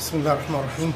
بسم الله الرحمن الرحيم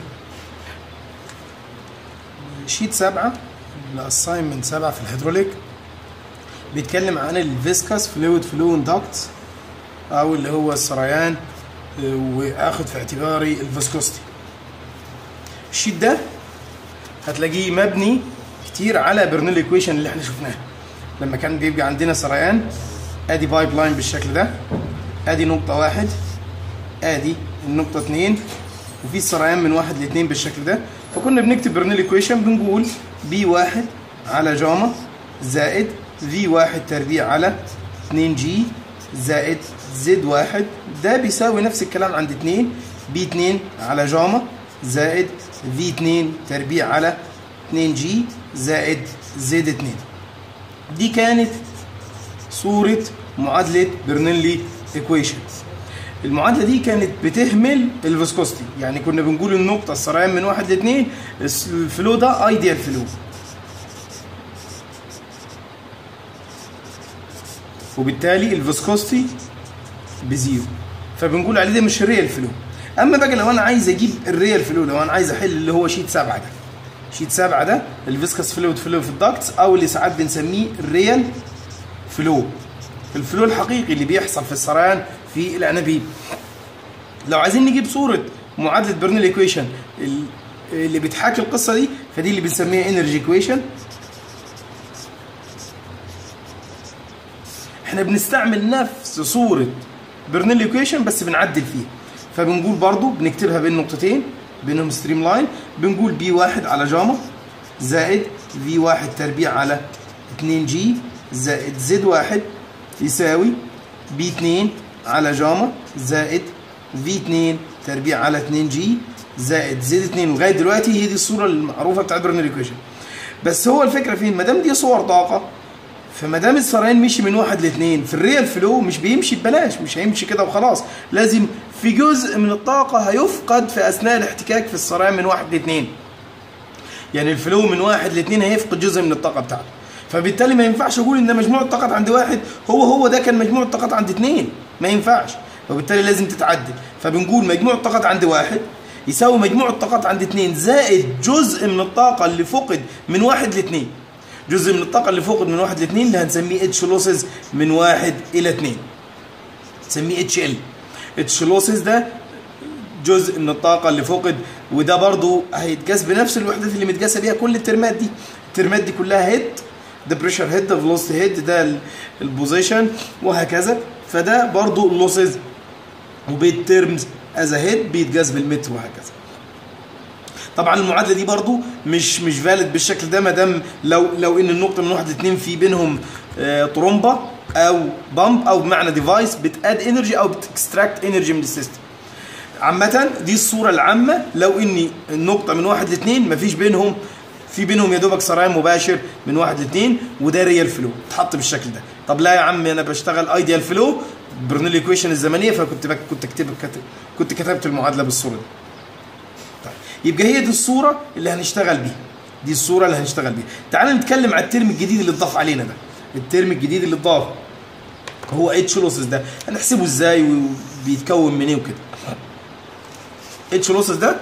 شيت سبعة الاساينمنت سبعة في الهيدروليك بيتكلم عن الفيسكاس فلويد فلو اندكت او اللي هو السريان آه، واخد في اعتباري الفيسكوستي الشيت ده هتلاقيه مبني كتير على برنيل ايكويشن اللي احنا شفناها لما كان بيبقى عندنا سريان ادي بايب لاين بالشكل ده ادي نقطة واحد ادي النقطة اتنين وفي السريان من واحد لاتنين بالشكل ده فكنا بنكتب برنيل ايكويشن بنقول بي واحد على جاما زائد في واحد تربيع على 2 جي زائد زد واحد ده بيساوي نفس الكلام عند اتنين بي اتنين على جاما زائد في اتنين تربيع على 2 جي زائد زد اتنين دي كانت صورة معادلة برنيلي ايكويشن المعادلة دي كانت بتهمل الفيسكوستي يعني كنا بنقول النقطة السريان من واحد لاتنين الفلو ده ايديال فلو وبالتالي الفيسكوستي بزيرو فبنقول عليه ده مش ريال فلو اما بقى لو انا عايز اجيب الريال فلو لو انا عايز احل اللي هو شيت سبعة ده شيت سبعة ده الفيسكس فلويد فلو في الدكتس او اللي ساعات بنسميه الريال فلو الفلو الحقيقي اللي بيحصل في السريان في الانابيب لو عايزين نجيب صوره معادله برنيل ايكويشن اللي بتحاكي القصه دي فدي اللي بنسميها انرجي ايكويشن احنا بنستعمل نفس صوره برنيل ايكويشن بس بنعدل فيها فبنقول برضو بنكتبها بين نقطتين بينهم ستريم لاين بنقول بي واحد على جاما زائد في واحد تربيع على 2 جي زائد زد واحد يساوي بي 2 على جاما زائد في 2 تربيع على 2 جي زائد زد 2 لغايه دلوقتي هي دي الصوره المعروفه بتاعت برنر ايكويشن بس هو الفكره فين ما دام دي صور طاقه فما دام السريان مشي من واحد لاثنين في الريال فلو مش بيمشي ببلاش مش هيمشي كده وخلاص لازم في جزء من الطاقه هيفقد في اثناء الاحتكاك في السريان من واحد لاثنين يعني الفلو من واحد لاثنين هيفقد جزء من الطاقه بتاعته فبالتالي ما ينفعش اقول ان مجموع الطاقات عند واحد هو هو ده كان مجموع الطاقات عند اثنين ما ينفعش وبالتالي لازم تتعدل فبنقول مجموع الطاقات عند واحد يساوي مجموع الطاقات عند اثنين زائد جزء من الطاقة اللي فقد من واحد لاثنين جزء من الطاقة اللي فقد من واحد لاثنين اللي هنسميه اتش لوسز من واحد إلى اثنين نسميه اتش ال اتش لوسز ده جزء من الطاقة اللي فقد وده برضو هيتقاس بنفس الوحدات اللي متقاسة بيها كل الترمات دي الترمات دي كلها هيد ده بريشر هيد ده فيلوسيتي هيد ده البوزيشن وهكذا فده برضو اللوسز وبالترمز از هيد بيتجاز بالمتر وهكذا طبعا المعادله دي برضو مش مش فالid بالشكل ده ما دام لو لو ان النقطه من واحد لاثنين في بينهم آه طرمبه او بامب او بمعنى ديفايس بتاد انرجي او بتكستراكت انرجي من السيستم عامة دي الصورة العامة لو اني النقطة من واحد لاثنين مفيش بينهم في بينهم يا دوبك سريان مباشر من واحد لاثنين وده ريال فلو اتحط بالشكل ده طب لا يا عم انا بشتغل ايديال فلو برنيل ايكويشن الزمنيه فكنت بك كنت كتب كنت كتبت المعادله بالصوره دي طيب يبقى هي دي الصوره اللي هنشتغل بيها دي الصوره اللي هنشتغل بيها تعال نتكلم على الترم الجديد اللي اتضاف علينا ده الترم الجديد اللي اتضاف هو اتش لوسز ده هنحسبه ازاي وبيتكون من ايه وكده اتش لوسز ده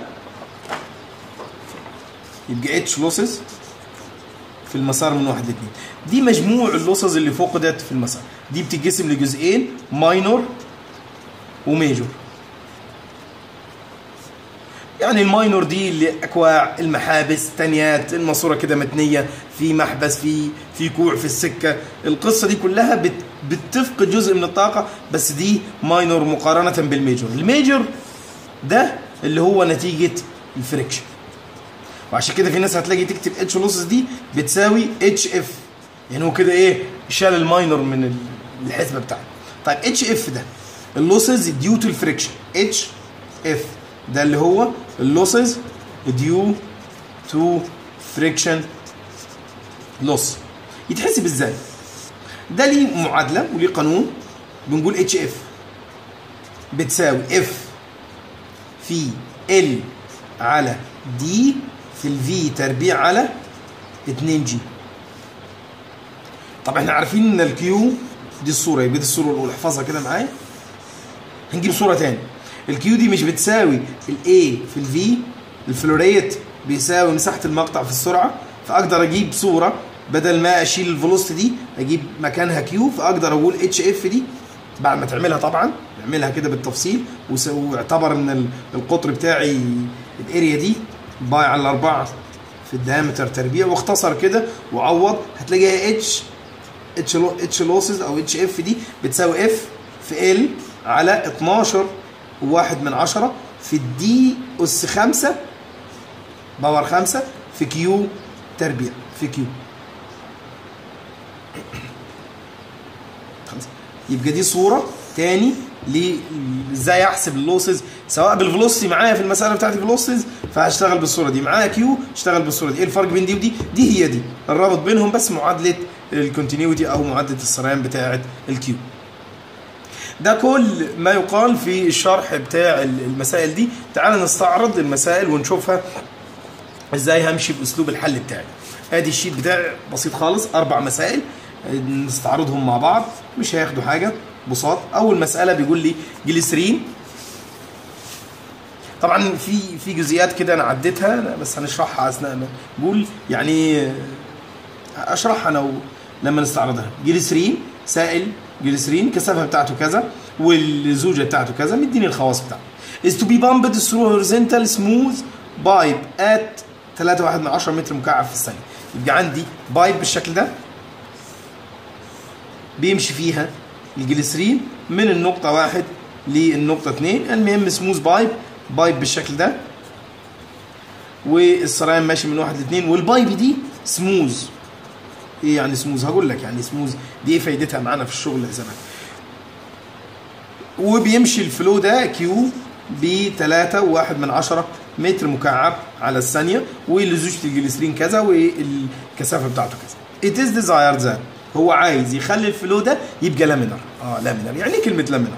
يبقى اتش لوسز في المسار من واحد لاثنين دي مجموع اللوسز اللي فقدت في المسار دي بتتقسم لجزئين ماينور وميجور يعني الماينور دي اللي اكواع المحابس تانيات الماسوره كده متنيه في محبس في في كوع في السكه القصه دي كلها بت بتفقد جزء من الطاقه بس دي ماينور مقارنه بالميجور الميجور ده اللي هو نتيجه الفريكشن وعشان كده في ناس هتلاقي تكتب اتش لوسز دي بتساوي اتش اف يعني هو كده ايه شال الماينور من الحسبه بتاعته طيب اتش اف ده اللوسز ديو تو الفريكشن اتش اف ده اللي هو اللوسز ديو تو فريكشن لوس يتحسب ازاي ده ليه معادله وليه قانون بنقول اتش اف بتساوي اف في ال على دي في الفي تربيع على 2 جي طب احنا عارفين ان الكيو دي الصوره يبقى دي الصوره الاولى احفظها كده معايا هنجيب صوره تاني الكيو دي مش بتساوي الاي في الفي الفلوريت بيساوي مساحه المقطع في السرعه فاقدر اجيب صوره بدل ما اشيل الفيلوسيتي دي اجيب مكانها كيو فاقدر اقول اتش اف دي بعد ما تعملها طبعا اعملها كده بالتفصيل وس- واعتبر ان ال- القطر بتاعي الاريا دي باي على الاربعه في الدايمتر تربيع واختصر كده وعوض هتلاقيها اتش اتش لو اتش لوسز او اتش اف دي بتساوي اف في ال على 12 وواحد من عشرة في الدي اس 5 باور 5 في كيو تربيع في كيو خمسة. يبقى دي صوره تاني ل ازاي احسب اللوسز سواء بالفلوسيتي معايا في المساله بتاعت الفلوسز فهشتغل بالصوره دي معايا كيو اشتغل بالصوره دي ايه الفرق بين دي ودي دي هي دي الرابط بينهم بس معادله الكونتينيوتي او معادله السريان بتاعت الكيو ده كل ما يقال في الشرح بتاع المسائل دي تعال نستعرض المسائل ونشوفها ازاي همشي باسلوب الحل بتاعي ادي الشيت بتاعي بسيط خالص اربع مسائل نستعرضهم مع بعض مش هياخدوا حاجه بساط اول مساله بيقول لي جليسرين طبعا في في جزئيات كده انا عديتها بس هنشرحها اثناء ما بقول يعني اشرحها انا و- لما نستعرضها جليسرين سائل جليسرين الكثافه بتاعته كذا والزوجه بتاعته كذا مديني الخواص بتاعته is to be pumped through horizontal smooth pipe at 3 واحد من 10 متر مكعب في الثانيه يبقى عندي بايب بالشكل ده بيمشي فيها الجليسرين من النقطة واحد للنقطة اتنين المهم سموث بايب بايب بالشكل ده والسريان ماشي من واحد لاثنين والبايب دي سموز ايه يعني سموز هقول لك يعني سموز دي ايه فايدتها معانا في الشغل زمان وبيمشي الفلو ده كيو ب 3 وواحد من عشرة متر مكعب على الثانية ولزوجة الجليسرين كذا والكثافة بتاعته كذا. It is desired that هو عايز يخلي الفلو ده يبقى لامينر اه لامينر يعني ايه كلمة لامينر؟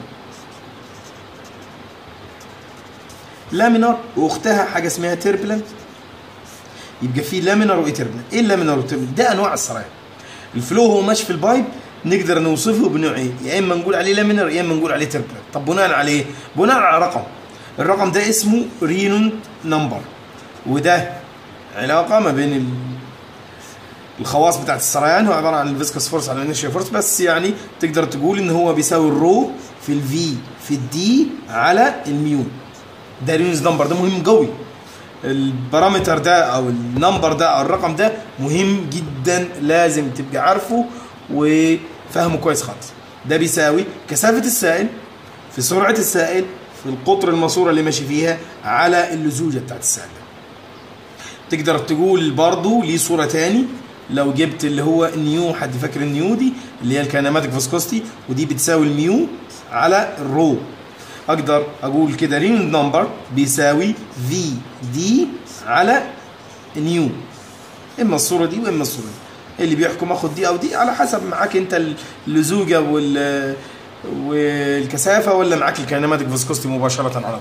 لامينر واختها حاجة اسمها تيربلنت يبقى في لامينر وايه تيربلنت ايه اللامينر والتيربلنت ده انواع السرايا الفلو هو ماشي في البايب نقدر نوصفه بنوعين يا اما نقول عليه لامينر يا اما نقول عليه تيربلنت طب بناء عليه بناء على رقم الرقم ده اسمه رينون نمبر وده علاقه ما بين ال... الخواص بتاعت السريان هو عباره عن الفيسكس فورس على الانيشيال فورس بس يعني تقدر تقول ان هو بيساوي الرو في الفي في الدي على الميو ده رينونز نمبر ده مهم قوي البارامتر ده او النمبر ده او الرقم ده مهم جدا لازم تبقى عارفه وفهمه كويس خالص ده بيساوي كثافه السائل في سرعه السائل في القطر الماسوره اللي ماشي فيها على اللزوجه بتاعت السائل ده تقدر تقول برضو ليه صوره تاني لو جبت اللي هو النيو حد فاكر النيو دي اللي هي الكيناماتيك فيسكوستي ودي بتساوي الميو على الرو اقدر اقول كده رينج نمبر بيساوي في دي على نيو اما الصوره دي واما الصوره دي اللي بيحكم اخد دي او دي على حسب معاك انت اللزوجه وال والكثافه ولا معاك الكيناماتيك فيسكوستي مباشره على طول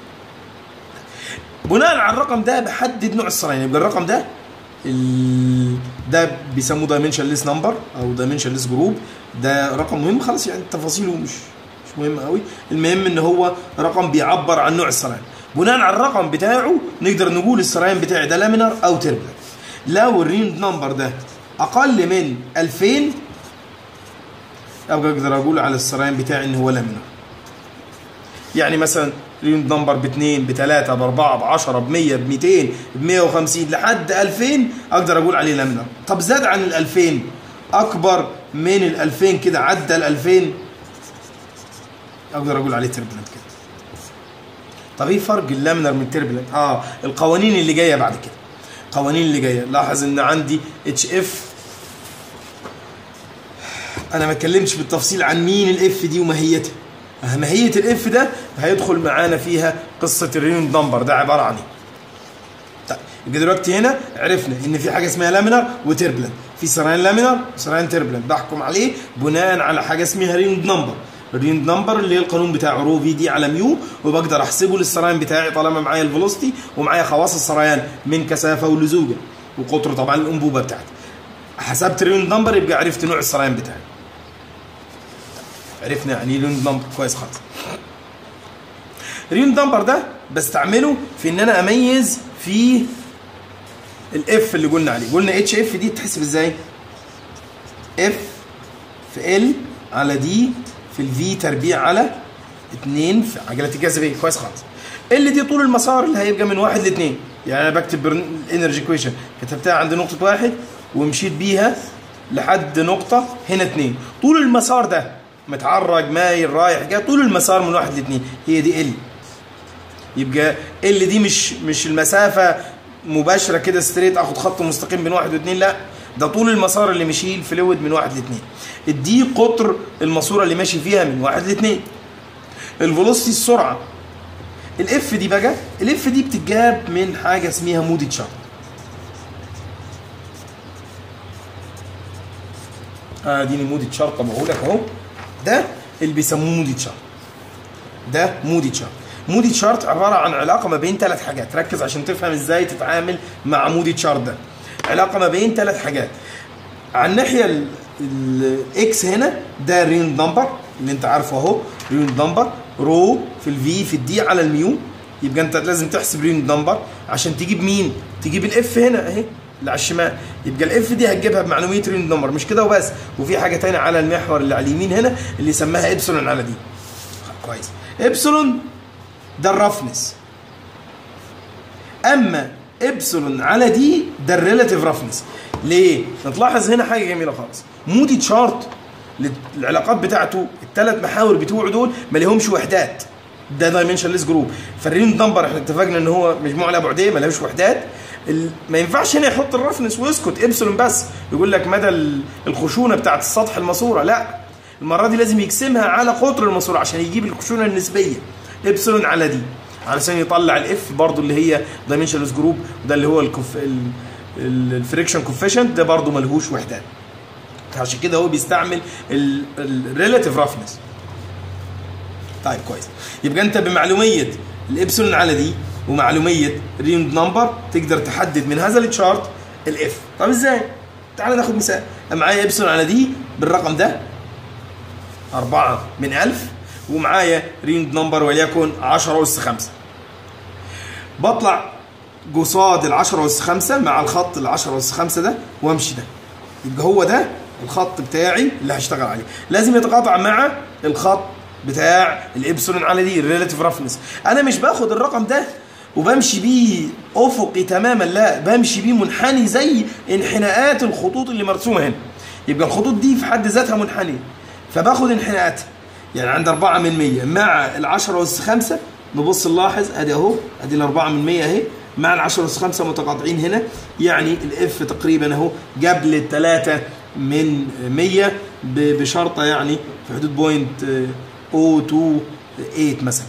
بناء على الرقم ده بحدد نوع السريان يبقى الرقم ده ال... ده بيسموه دايمنشن ليس نمبر او دايمنشن ليس جروب ده رقم مهم خلاص يعني تفاصيله مش مش مهم قوي المهم ان هو رقم بيعبر عن نوع السريان بناء على الرقم بتاعه نقدر نقول السريان بتاعي ده لامينر او تربلنت لو الريند نمبر ده اقل من 2000 ابقى اقدر اقول على السريان بتاعي ان هو لامينر يعني مثلا ريند نمبر ب 2 ب 3 ب 4 ب 10 ب 100 ب 200 ب 150 لحد 2000 اقدر اقول عليه لامينر طب زاد عن ال 2000 اكبر من ال 2000 كده عدى ال 2000 اقدر اقول عليه تربلنت كده طب ايه فرق اللامينر من التربلنت اه القوانين اللي جايه بعد كده القوانين اللي جايه لاحظ ان عندي اتش اف انا ما اتكلمتش بالتفصيل عن مين الاف دي وماهيتها ماهيه الاف ده هيدخل معانا فيها قصه الرينود نمبر ده عباره عن ايه طيب يبقى دلوقتي هنا عرفنا ان في حاجه اسمها لامينر وتربلنت في سريان لامينر وسريان تربلنت بحكم عليه بناء على حاجه اسمها رينود نمبر الريند نمبر اللي هي القانون بتاع رو في دي على ميو وبقدر احسبه للسريان بتاعي طالما معايا الفيلوسيتي ومعايا خواص السريان من كثافه ولزوجه وقطر طبعا الانبوبه بتاعتي حسبت الريند نمبر يبقى عرفت نوع السريان بتاعي عرفنا يعني ايه ريند نمبر كويس خالص الريون نمبر ده بستعمله في ان انا اميز في الاف اللي قلنا عليه قلنا اتش اف دي تحسب ازاي اف في ال على دي في الفي تربيع على 2 في عجله الجاذبيه كويس خالص ال دي طول المسار اللي هيبقى من واحد لاثنين يعني انا بكتب الانرجي كويشن كتبتها عند نقطه واحد ومشيت بيها لحد نقطه هنا اثنين طول المسار ده متعرج مايل رايح جاي طول المسار من واحد لاثنين هي دي ال يبقى ال دي مش مش المسافه مباشره كده ستريت اخد خط مستقيم بين واحد واثنين لا ده طول المسار اللي مشيه الفلويد من واحد لاثنين الدي قطر الماسوره اللي ماشي فيها من واحد لاثنين الفيلوسيتي السرعه الاف دي بقى الاف دي بتتجاب من حاجه اسمها مودي تشارت اديني مودي تشارت طبعه لك اهو ده اللي بيسموه مودي تشارت ده مودي تشارت مودي تشارت عباره عن علاقه ما بين ثلاث حاجات ركز عشان تفهم ازاي تتعامل مع مودي تشارت ده علاقه ما بين ثلاث حاجات على الناحيه الاكس هنا ده رين نمبر اللي انت عارفه اهو رين نمبر رو في الفي في الدي على الميو يبقى انت لازم تحسب رين نمبر عشان تجيب مين تجيب الاف هنا اهي اللي على الشمال يبقى الاف دي هتجيبها بمعلوميه رين نمبر مش كده وبس وفي حاجه ثانيه على المحور اللي على اليمين هنا اللي سماها ابسلون على دي كويس ابسلون ده الرفنس اما ابسلون على دي ده الريلاتيف رفنس ليه نتلاحظ هنا حاجه جميله خالص مودي تشارت العلاقات بتاعته الثلاث محاور بتوعه دول ما لهمش وحدات ده دايمنشن ليس جروب فالرين نمبر احنا اتفقنا ان هو مجموعه لا بعديه ما لهوش وحدات ما ينفعش هنا يحط الرفنس ويسكت ابسلون بس يقول لك مدى الخشونه بتاعت السطح الماسوره لا المره دي لازم يقسمها على قطر الماسوره عشان يجيب الخشونه النسبيه ابسلون على دي علشان يطلع الاف برضو اللي هي دايمنشنلس جروب وده اللي هو الكف الفريكشن كوفيشنت ده برضو ملهوش وحدات عشان كده هو بيستعمل الريلاتيف رفنس طيب كويس يبقى انت بمعلوميه الابسلون على دي ومعلوميه ريند نمبر تقدر تحدد من هذا التشارت الاف طب ازاي تعال ناخد مثال معايا ابسلون على دي بالرقم ده 4 من 1000 ومعايا ريند نمبر وليكن 10 اس 5 بطلع قصاد ال 10 اس 5 مع الخط ال 10 اس 5 ده وامشي ده يبقى هو ده الخط بتاعي اللي هشتغل عليه لازم يتقاطع مع الخط بتاع الابسلون على دي الريلاتيف رفنس انا مش باخد الرقم ده وبمشي بيه افقي تماما لا بمشي بيه منحني زي انحناءات الخطوط اللي مرسومه هنا يبقى الخطوط دي في حد ذاتها منحنيه فباخد انحناءاتها يعني عند 4 من 100 مع ال 10 اس 5 نبص نلاحظ ادي اهو ادي ال 4 من 100 اهي مع ال 10 اس 5 متقاطعين هنا يعني الاف تقريبا اهو قبل الثلاثه من 100 بشرطه يعني في حدود بوينت 028 مثلا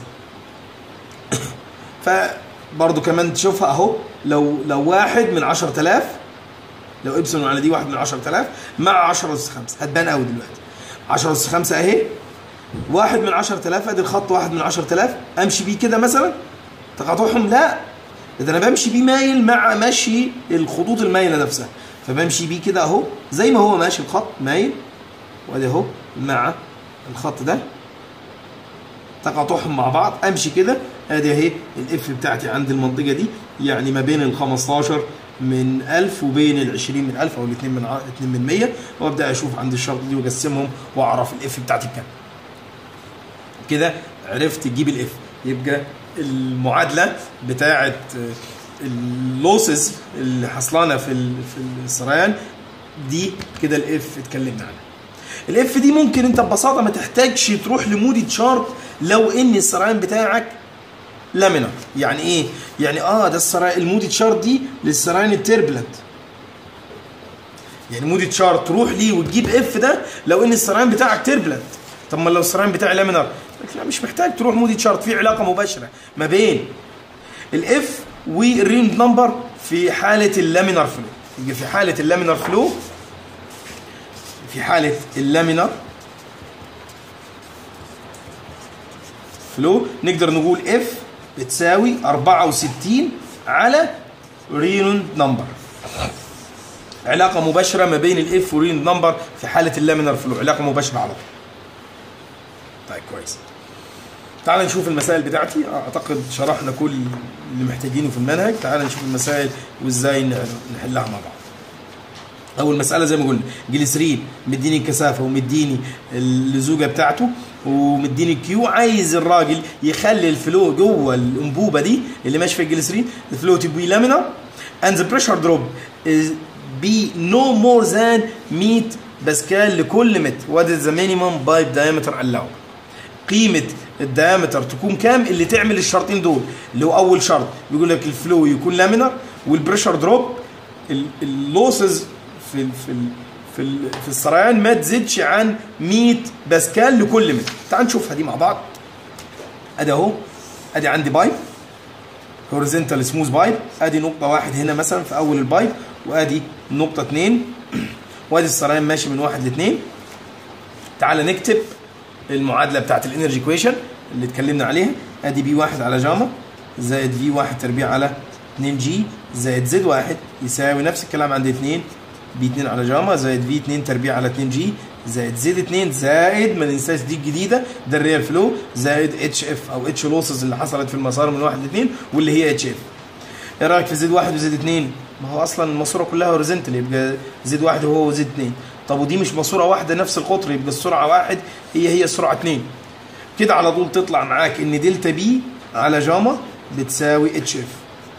فبرضه كمان تشوفها اهو لو لو واحد من 10000 لو ابسلون على دي واحد من 10000 مع 10 اس 5 هتبان قوي دلوقتي 10 اس 5 اهي واحد من 10000 ادي الخط واحد من 10000 امشي بيه كده مثلا تقاطعهم لا ده انا بمشي بيه مايل مع مشي الخطوط المايله نفسها فبمشي بيه كده اهو زي ما هو ماشي الخط مايل وادي اهو مع الخط ده تقاطعهم مع بعض امشي كده ادي اهي الاف بتاعتي عند المنطقه دي يعني ما بين ال 15 من 1000 وبين ال 20 من 1000 او ال 2 من 2 من 100 وابدا اشوف عند الشرط دي واقسمهم واعرف الاف بتاعتي بكام كده عرفت تجيب الاف يبقى المعادله بتاعه اللوسز اللي حصلانه في في السريان دي كده الاف اتكلمنا عنها الاف دي ممكن انت ببساطه ما تحتاجش تروح لمودي تشارت لو ان السريان بتاعك لامينر يعني ايه يعني اه ده السريان المودي تشارت دي للسريان التربلنت يعني مودي تشارت تروح ليه وتجيب اف ده لو ان السريان بتاعك تربلنت طب ما لو السريان بتاعي لامينر لا مش محتاج تروح مودي تشارت في علاقه مباشره ما بين الاف والريند نمبر في حاله اللامينر فلو يبقى في حاله اللامينر فلو في حاله اللامينر فلو نقدر نقول اف بتساوي 64 على رينوند نمبر علاقه مباشره ما بين الاف والرينوند نمبر في حاله اللامينر فلو علاقه مباشره على طول طيب كويس تعال نشوف المسائل بتاعتي اعتقد شرحنا كل اللي محتاجينه في المنهج تعال نشوف المسائل وازاي ن- نحلها مع بعض اول مساله زي ما قلنا جليسرين مديني الكثافه ومديني اللزوجه بتاعته ومديني الكيو عايز الراجل يخلي الفلو جوه الانبوبه دي اللي ماشي في الجليسرين الفلو to be laminar and the pressure drop is be no more than 100 باسكال لكل متر what is the minimum pipe diameter allowed قيمه الدايمتر تكون كام اللي تعمل الشرطين دول اللي هو اول شرط بيقول لك الفلو يكون لامينر والبريشر دروب اللوسز في ال في ال في ال في السريان ما تزيدش عن 100 باسكال لكل متر تعال نشوفها دي مع بعض ادي اهو ادي عندي بايب هوريزونتال سموث بايب ادي نقطه واحد هنا مثلا في اول البايب وادي نقطه اثنين وادي السريان ماشي من واحد لاثنين تعال نكتب المعادله بتاعت الانرجي كويشن اللي اتكلمنا عليها ادي بي واحد على جاما زائد في واحد تربيع على 2 جي زائد زد واحد يساوي نفس الكلام عند 2 بي 2 على جاما زائد في 2 تربيع على 2 جي زائد زد 2 زائد ما ننساش دي الجديده ده الريال فلو زائد اتش اف او اتش لوسز اللي حصلت في المسار من 1 ل 2 واللي هي اتش اف ايه رايك في زد واحد وزد 2 ما هو اصلا الماسوره كلها هوريزونتال يبقى زد واحد هو وزد 2 طب ودي مش ماسوره واحده نفس القطر يبقى السرعه واحد هي هي السرعه 2 كده على طول تطلع معاك ان دلتا بي على جاما بتساوي اتش اف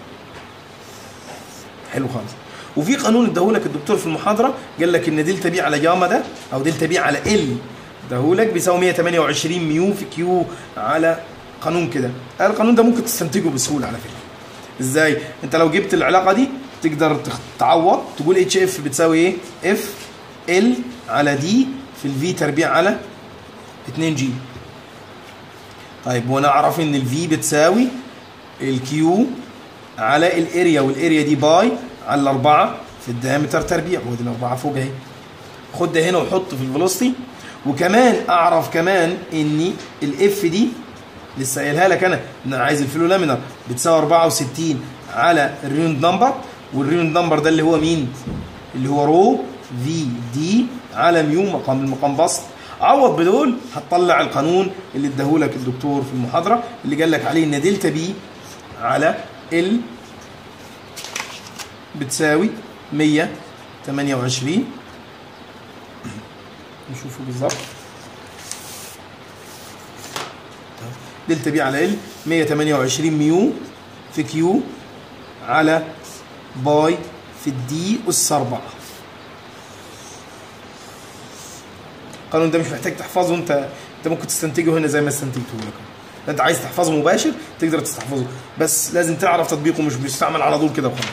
حلو خالص وفي قانون اداهولك الدكتور في المحاضره قال لك ان دلتا بي على جاما ده او دلتا بي على ال اداهولك بيساوي 128 ميو في كيو على قانون كده القانون ده ممكن تستنتجه بسهوله على فكره ازاي انت لو جبت العلاقه دي تقدر تخ- تعوض تقول اتش اف بتساوي ايه اف ال على دي في الفي تربيع على 2 جي طيب وانا اعرف ان الفي بتساوي الكيو على الاريا والاريا دي باي على الاربعه في الدايمتر تربيع ودي الاربعه فوق اهي خد ده هنا وحطه في الفيلوسيتي وكمان اعرف كمان ان الاف دي لسه قايلها لك انا ان انا عايز الفلو لامينر بتساوي 64 على الريوند نمبر والريوند نمبر ده اللي هو مين؟ اللي هو رو في دي على ميو مقام المقام بسط عوض بدول هتطلع القانون اللي اداهولك الدكتور في المحاضره اللي قال لك عليه ان دلتا بي على ال بتساوي 128 نشوفه بالظبط دلتا بي على ال 128 ميو في كيو على باي في الدي اس 4 القانون ده مش محتاج تحفظه انت انت ممكن تستنتجه هنا زي ما استنتجته لك انت عايز تحفظه مباشر تقدر تستحفظه بس لازم تعرف تطبيقه مش بيستعمل على طول كده وخلاص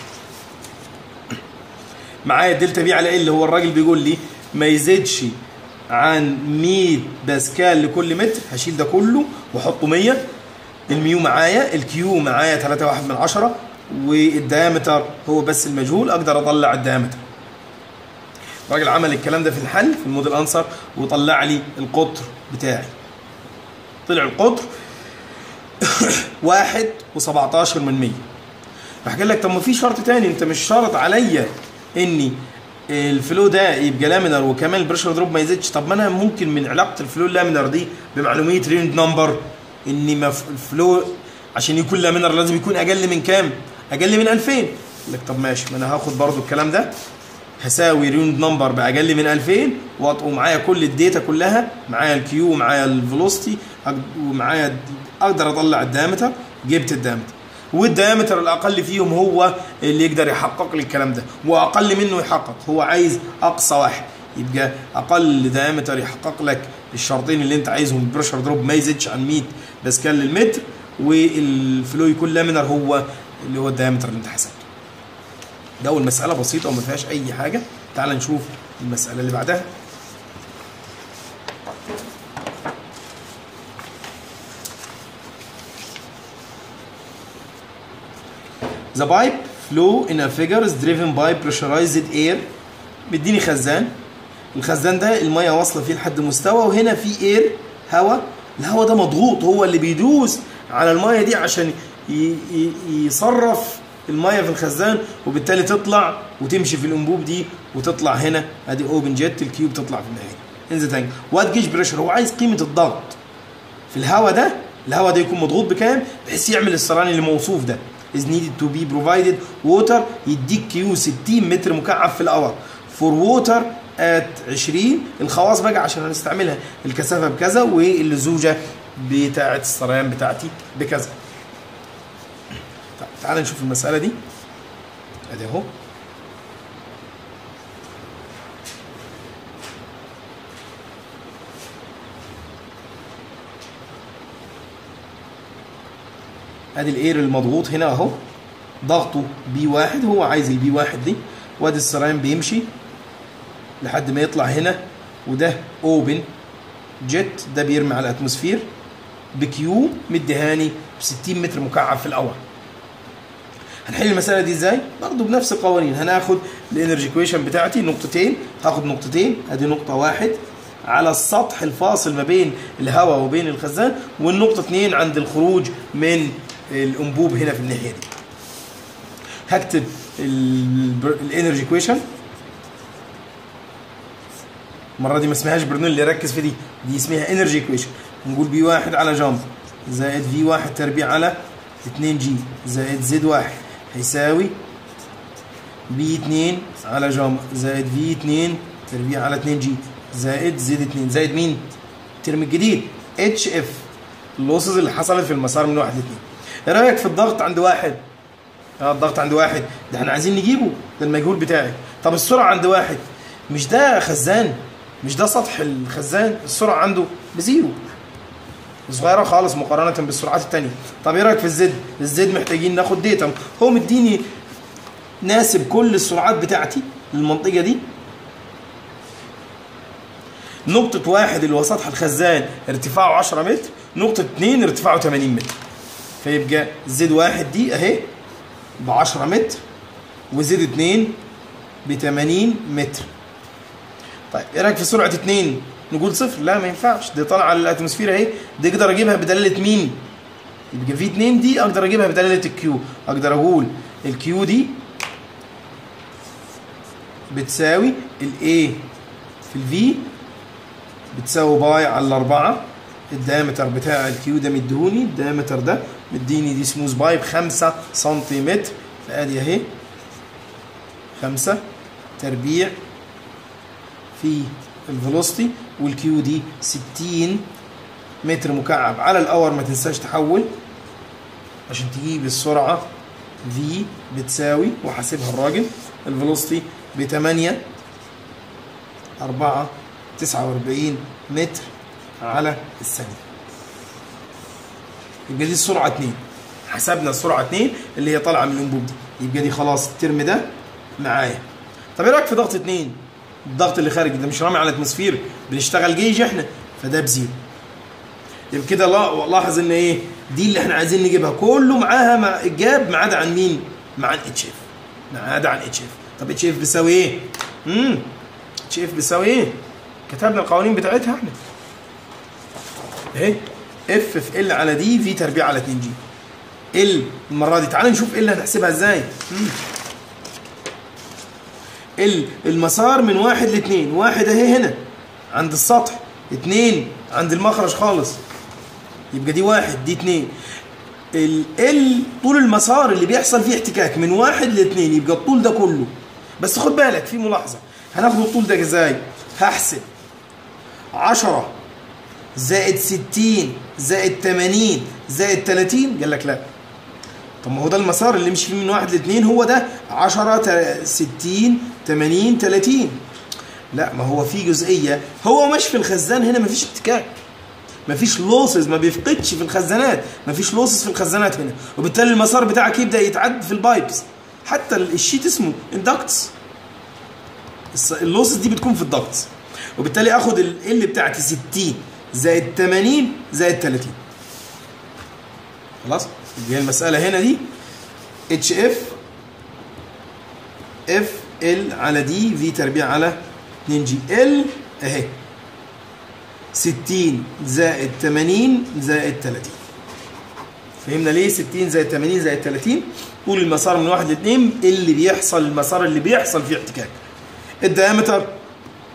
معايا الدلتا بي على ال اللي هو الراجل بيقول لي ما يزيدش عن 100 باسكال لكل متر هشيل ده كله واحطه 100 الميو معايا الكيو معايا 3 واحد من عشرة والديامتر هو بس المجهول اقدر اطلع الديامتر الراجل عمل الكلام ده في الحل في الموديل انسر وطلع لي القطر بتاعي طلع القطر واحد و17 من 100 راح قال لك طب ما في شرط تاني انت مش شرط عليا اني الفلو ده يبقى لامينر وكمان البريشر دروب ما يزيدش طب ما انا ممكن من علاقه الفلو اللامينر دي بمعلوميه ريند نمبر ان مف- الفلو عشان يكون لامينر لازم يكون اقل من كام؟ اقل من 2000 قال لك طب ماشي ما انا هاخد برضو الكلام ده هساوي ريوند نمبر باقل من 2000 وأط- ومعايا كل الداتا كلها معايا الكيو ومعايا الفيلوسيتي ومعايا اقدر اطلع الدايمتر جبت الدايمتر والدايمتر الاقل فيهم هو اللي يقدر يحقق لي الكلام ده واقل منه يحقق هو عايز اقصى واحد يبقى اقل دايمتر يحقق لك الشرطين اللي انت عايزهم البريشر دروب ما يزيدش عن 100 باسكال للمتر والفلو يكون لامينر هو اللي هو الدايمتر اللي انت حسبته ده اول مساله بسيطه وما فيهاش اي حاجه تعال نشوف المساله اللي بعدها The pipe flow in a figure is driven by pressurized air مديني خزان الخزان ده الميه واصله فيه لحد مستوى وهنا في اير هواء الهواء ده مضغوط هو اللي بيدوس على الميه دي عشان ي- ي- يصرف الميه في الخزان وبالتالي تطلع وتمشي في الانبوب دي وتطلع هنا ادي اوبن جيت الكيوب تطلع في النهايه انزل تاني وات جيج بريشر هو عايز قيمه الضغط في الهواء ده الهواء ده يكون مضغوط بكام بحيث يعمل السرعان اللي موصوف ده is needed to be provided water يديك كيو 60 متر مكعب في الاور for water at 20 الخواص بقى عشان هنستعملها الكثافه بكذا واللزوجه بتاعه السريان بتاعتي بكذا طيب تعال نشوف المساله دي ادي اهو ادي الاير المضغوط هنا اهو ضغطه بي واحد هو عايز البي واحد دي وادي السريان بيمشي لحد ما يطلع هنا وده اوبن جيت ده بيرمي على الاتموسفير بكيو مديهاني ب 60 متر مكعب في الاور هنحل المساله دي ازاي برضه بنفس القوانين هناخد الانرجي كويشن بتاعتي نقطتين هاخد نقطتين ادي نقطه واحد على السطح الفاصل ما بين الهواء وبين الخزان والنقطه اثنين عند الخروج من الانبوب هنا في الناحيه دي هكتب الانرجي كويشن المره دي ما اسمهاش برنولي ركز في دي دي اسمها انرجي كويشن نقول بي واحد على جامب زائد في واحد تربيع على 2 جي زائد زد واحد هيساوي بي 2 على جامب زائد في 2 تربيع على 2 جي زائد زد 2 زائد مين؟ الترم الجديد اتش اف اللوسز اللي حصلت في المسار من واحد ل 2 ايه رايك في الضغط عند واحد؟ اه الضغط عند واحد ده احنا عايزين نجيبه ده المجهول بتاعي طب السرعه عند واحد مش ده خزان مش ده سطح الخزان السرعه عنده بزيرو صغيره خالص مقارنه بالسرعات الثانيه طب ايه رايك في الزد الزد محتاجين ناخد ديتا هو مديني ناسب كل السرعات بتاعتي للمنطقه دي نقطة واحد اللي هو سطح الخزان ارتفاعه 10 متر، نقطة اتنين ارتفاعه 80 متر. فيبقى زد واحد دي اهي ب 10 متر وزد اتنين ب 80 متر. طيب ايه رايك في سرعة اتنين؟ نقول صفر لا ما ينفعش دي طالعة على الاتموسفير اهي دي اقدر اجيبها بدلالة مين؟ يبقى في اتنين دي اقدر اجيبها بدلالة الكيو، اقدر اقول الكيو دي بتساوي الاي في الفي بتساوي باي على الأربعة الدايمتر بتاع الكيو ده مديهوني الدايمتر ده مديني دي سموز باي بخمسة سنتيمتر فادي اهي خمسة تربيع في الفيلوسيتي والكيو دي 60 متر مكعب على الاور ما تنساش تحول عشان تجيب السرعة في بتساوي وحاسبها الراجل الفيلوسيتي ب 8 4 49 متر على الثانية يبقى دي السرعة 2 حسبنا السرعة 2 اللي هي طالعة من الانبوب دي يبقى دي خلاص الترم ده معايا طب ايه رايك في ضغط 2 الضغط اللي خارج ده مش رامي على الاتموسفير بنشتغل جيج احنا فده بزيرو يبقى كده لاحظ ان ايه دي اللي احنا عايزين نجيبها كله معاها مع جاب ما عدا عن مين؟ ما عن اتش اف ما عدا عن اتش اف طب اتش اف بيساوي ايه؟ امم اتش اف بيساوي ايه؟ كتبنا القوانين بتاعتها احنا اهي اف في ال على دي في تربيع على 2 جي ال المره دي تعال نشوف ال هنحسبها ازاي ال المسار من واحد لاثنين واحد اهي هنا عند السطح اثنين عند المخرج خالص يبقى دي واحد دي اثنين ال طول المسار اللي بيحصل فيه احتكاك من واحد لاثنين يبقى الطول ده كله بس خد بالك في ملاحظه هناخد الطول ده ازاي؟ هحسب 10 زائد 60 زائد 80 زائد 30 قال لك لا طب ما هو ده المسار اللي يمشي فيه من واحد لاثنين هو ده 10 60 80 30 لا ما هو في جزئيه هو ماشي في الخزان هنا ما فيش احتكاك ما فيش لوسز ما بيفقدش في الخزانات ما فيش لوسز في الخزانات هنا وبالتالي المسار بتاعك يبدا يتعد في البايبس حتى الشيت اسمه اندكتس اللوسز دي بتكون في الضغط وبالتالي اخد ال بتاعتي 60 زائد 80 زائد 30 خلاص يبقى المساله هنا دي اتش اف اف ال على دي في تربيع على 2 جي ال اهي 60 زائد 80 زائد 30 فهمنا ليه 60 زائد 80 زائد 30 طول المسار من واحد لاثنين اللي بيحصل المسار اللي بيحصل فيه احتكاك الديامتر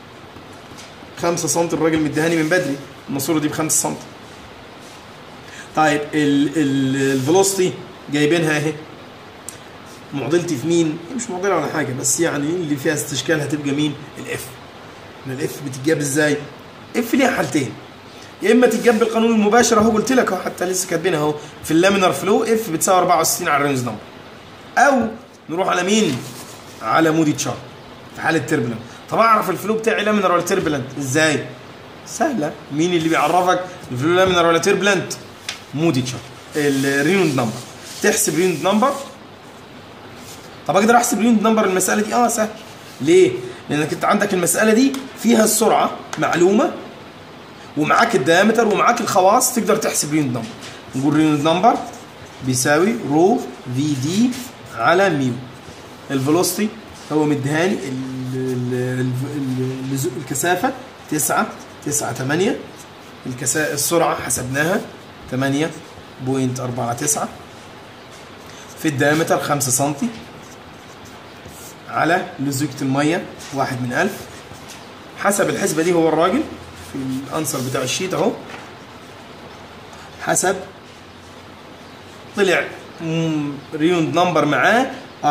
5 سم الراجل مديهاني من بدري الماسوره دي ب 5 سم طيب الفيلوسيتي جايبينها اهي معضلتي في مين؟ مش معضله ولا حاجه بس يعني اللي فيها استشكال هتبقى مين؟ الاف. الاف بتتجاب ازاي؟ اف ليها حالتين. يا اما تتجاب بالقانون المباشر اهو قلت لك اهو حتى لسه كاتبينها اهو في اللامينر فلو اف بتساوي 64 على الرينز نمبر. او نروح على مين؟ على مودي تشارت في حاله تربلنت. طب اعرف الفلو بتاعي لامينر ولا تربلنت ازاي؟ سهله مين اللي بيعرفك الفلو لامينر ولا تربلنت؟ مودي تشارت الرينود نمبر تحسب رينود نمبر طب اقدر احسب رينود نمبر المساله دي اه سهل ليه لانك انت عندك المساله دي فيها السرعه معلومه ومعاك الدايمتر ومعاك الخواص تقدر تحسب رينود نمبر نقول رينود نمبر بيساوي رو في دي على ميو الفيلوسيتي هو مديهاني الكثافه 9 9 8 الكسا... السرعه حسبناها 8.49 في الدايمتر 5 سم على لزوجة المية واحد من ألف حسب الحسبة دي هو الراجل في الأنسر بتاع الشيت أهو حسب طلع ريوند نمبر معاه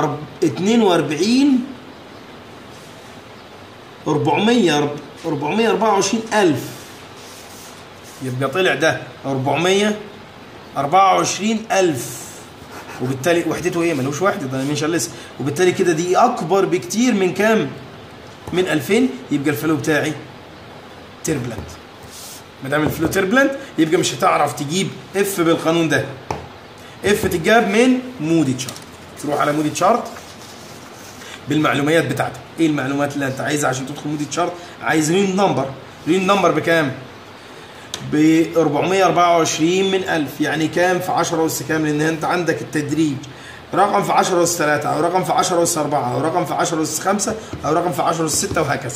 42 400 424 ألف يبقى طلع ده 424 ألف وبالتالي وحدته ايه ملوش وحده ده مش لسه وبالتالي كده دي اكبر بكتير من كام من 2000 يبقى الفلو بتاعي تربلنت ما دام الفلو تربلنت يبقى مش هتعرف تجيب اف بالقانون ده اف تتجاب من مودي تشارت تروح على مودي تشارت بالمعلومات بتاعتك ايه المعلومات اللي انت عايزها عشان تدخل مودي تشارت عايز رين نمبر رين نمبر بكام ب 424 من 1000 يعني كام في 10 أس كام لأن أنت عندك التدريج رقم في 10 أس 3 أو رقم في 10 أس 4 أو رقم في 10 أس 5 أو رقم في 10 أس 6 وهكذا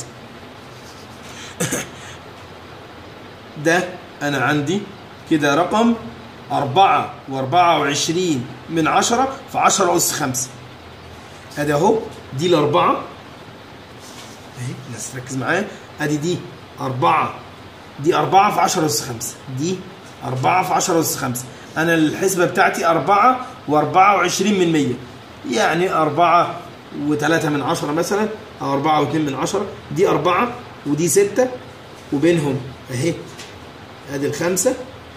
ده أنا عندي كده رقم 4 و24 من 10 في 10 أس 5 ادي اهو دي الأربعة اهي الناس تركز معايا ادي دي أربعة دي 4 في 10 أس 5 دي 4 في 10 أس 5 أنا الحسبة بتاعتي 4 و24 من 100 يعني 4 و3 من 10 مثلا أو 4 و2 من 10 دي 4 ودي 6 وبينهم أهي أدي الخمسة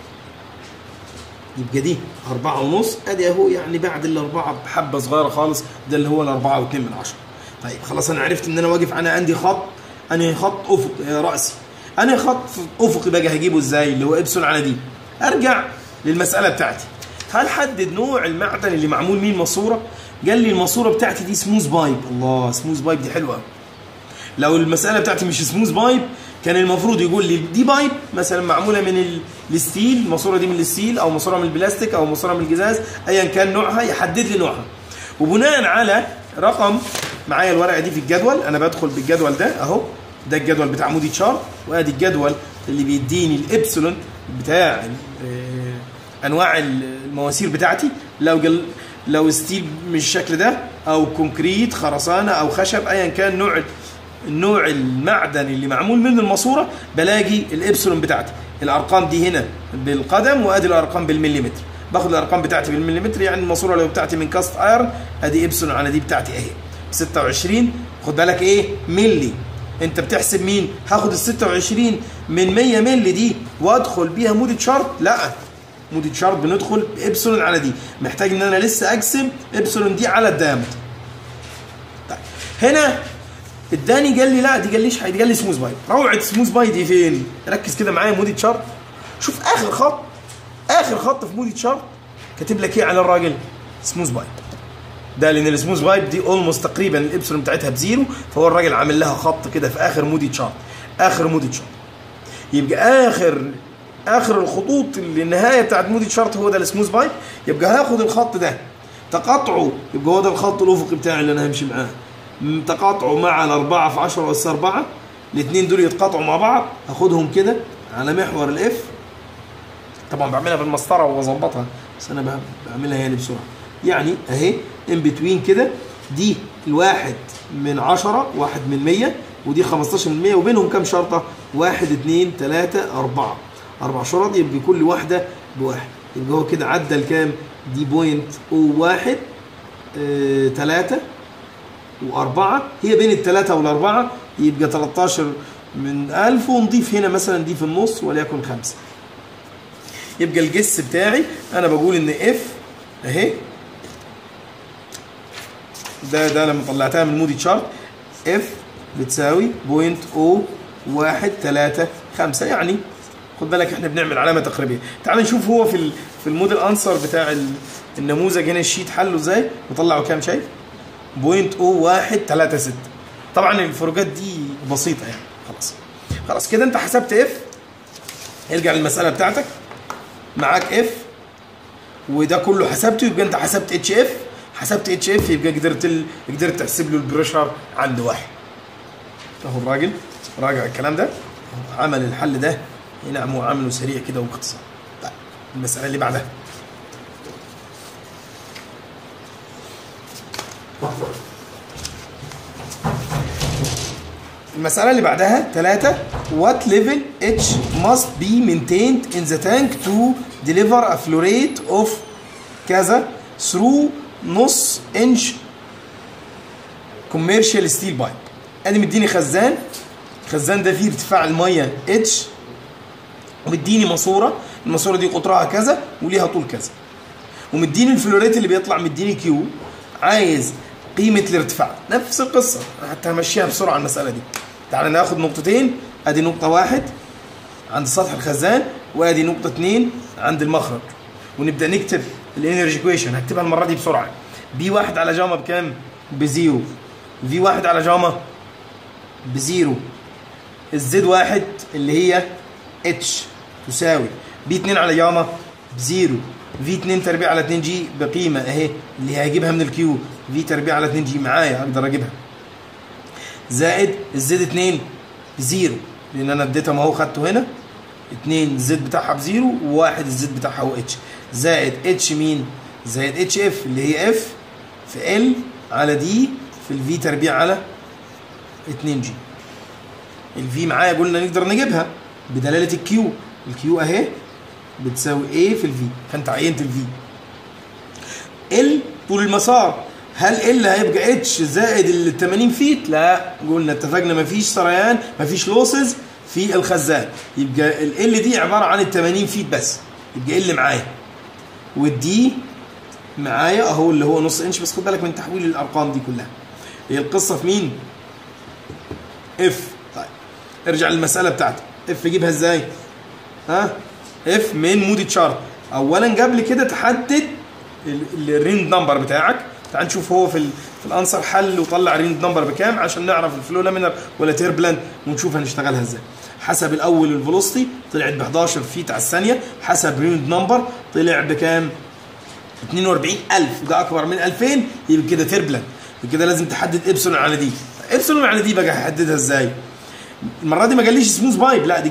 يبقى دي أربعة ونص أدي أهو يعني بعد الأربعة بحبة صغيرة خالص ده اللي هو الأربعة واتنين من عشرة طيب خلاص أنا عرفت إن أنا واقف أنا عندي خط أنا خط أفق رأسي أنا خط أفقي بقى هجيبه إزاي اللي هو إبسون على دي أرجع للمسألة بتاعتي هل حدد نوع المعدن اللي معمول مين ماسورة قال لي الماسورة بتاعتي دي سموث بايب الله سموث بايب دي حلوة لو المسألة بتاعتي مش سموث بايب كان المفروض يقول لي دي بايب مثلا معموله من الستيل الماسوره دي من الستيل او ماسوره من البلاستيك او ماسوره من الجزاز ايا كان نوعها يحدد لي نوعها وبناء على رقم معايا الورقه دي في الجدول انا بدخل بالجدول ده اهو ده الجدول بتاع مودي تشارت وادي الجدول اللي بيديني الابسلون بتاع انواع المواسير بتاعتي لو جل لو ستيل من الشكل ده او كونكريت خرسانه او خشب ايا كان نوع النوع المعدن اللي معمول منه الماسوره بلاقي الابسلون بتاعتي الارقام دي هنا بالقدم وادي الارقام بالمليمتر باخد الارقام بتاعتي بالمليمتر يعني الماسوره لو بتاعتي من كاست ايرن ادي ابسلون على دي بتاعتي اهي 26 خد بالك ايه ملي انت بتحسب مين هاخد ال 26 من 100 ملي دي وادخل بيها مودي تشارت لا مودي تشارت بندخل بابسلون على دي محتاج ان انا لسه اقسم ابسلون دي على الدايمتر طيب هنا اداني قال لي لا دي قال ليش دي قال لي سموث باي روعه سموث باي دي فين ركز كده معايا مودي تشارت شوف اخر خط اخر خط في مودي تشارت كاتب لك ايه على الراجل سموث باي ده لان السموث بايب دي اولموست تقريبا الابسلون بتاعتها بزيرو فهو الراجل عامل لها خط كده في اخر مودي تشارت اخر مودي تشارت يبقى اخر اخر الخطوط اللي النهايه بتاعت مودي تشارت هو ده السموث بايب يبقى هاخد الخط ده تقاطعه يبقى هو ده الخط الافقي بتاعي اللي انا همشي معاه تقاطعوا مع الأربعة في عشرة أس أربعة الاثنين دول يتقاطعوا مع بعض هاخدهم كده على محور الإف طبعا بعملها بالمسطرة وبظبطها بس أنا بعملها يعني بسرعة يعني أهي إن بتوين كده دي الواحد من عشرة واحد من مية ودي 15 من مية وبينهم كام شرطة؟ واحد اثنين ثلاثة أربعة أربع شرط يبقى كل واحدة بواحد يبقى هو كده عدى لكام دي بوينت او واحد اه تلاتة وأربعة هي بين التلاتة والأربعة يبقى 13 من 1000 ونضيف هنا مثلا دي في النص وليكن خمسة يبقى الجس بتاعي أنا بقول إن اف أهي ده ده لما طلعتها من مودي تشارت اف بتساوي بوينت او واحد تلاتة خمسة يعني خد بالك احنا بنعمل علامة تقريبية تعال نشوف هو في ال في الموديل انسر بتاع النموذج هنا الشيت حله ازاي وطلعه كام شايف بوينت او واحد تلاتة ستة طبعا الفروقات دي بسيطة يعني خلاص خلاص كده انت حسبت اف ارجع للمسألة بتاعتك معاك اف وده كله حسبته يبقى انت حسبت اتش اف حسبت اتش اف يبقى قدرت ال... قدرت تحسب له البريشر عند واحد اهو الراجل راجع الكلام ده عمل الحل ده نعم وعمله سريع كده وباختصار طيب المسألة اللي بعدها المسألة اللي بعدها ثلاثة What level H must be maintained in the tank to deliver a flow rate of كذا through نص انش كوميرشال ستيل بايب ادي مديني خزان الخزان ده فيه ارتفاع الميه اتش ومديني ماسوره الماسوره دي قطرها كذا وليها طول كذا ومديني الفلوريت اللي بيطلع مديني كيو عايز قيمه الارتفاع نفس القصه حتى همشيها بسرعه المساله دي تعال ناخد نقطتين ادي نقطه واحد عند سطح الخزان وادي نقطه اتنين عند المخرج ونبدا نكتب الانرجي كويشن هكتبها المره دي بسرعه بي واحد على جاما بكام؟ بزيرو في واحد على جاما بزيرو الزد واحد اللي هي اتش تساوي بي 2 على جاما بزيرو في 2 تربيع على 2 جي بقيمه اهي اللي هجيبها من الكيو في تربيع على 2 جي معايا اقدر اجيبها زائد الزد 2 بزيرو لان انا اديتها ما هو خدته هنا 2 الزد بتاعها بزيرو وواحد الزد بتاعها هو اتش زائد اتش مين؟ زائد اتش اف اللي هي اف في ال على دي في الفي تربيع على 2 جي الفي معايا قلنا نقدر نجيبها بدلاله الكيو الكيو اهي بتساوي ايه في الفي فانت عينت الفي ال طول المسار هل ال هيبقى اتش زائد ال 80 فيت؟ لا قلنا اتفقنا مفيش سريان مفيش لوسز في الخزان يبقى ال دي عباره عن ال 80 فيت بس يبقى ال معايا والدي معايا اهو اللي هو نص انش بس خد بالك من تحويل الارقام دي كلها هي القصه في مين؟ اف طيب ارجع للمساله بتاعتي اف جيبها ازاي؟ ها؟ اف من مودي تشارت اولا قبل كده تحدد الريند نمبر بتاعك تعال نشوف هو في ال في الانسر حل وطلع ريند نمبر بكام عشان نعرف الفلو لامينر ولا تيربلنت ونشوف هنشتغلها ازاي حسب الاول الفيلوسيتي طلعت ب 11 فيت على الثانيه حسب ريند نمبر طلع بكام 42000 ده اكبر من 2000 يبقى كده تيربلنت يبقى كده لازم تحدد ابسلون على دي ابسلون على دي بقى هحددها ازاي المره دي ما قاليش سموث بايب لا دي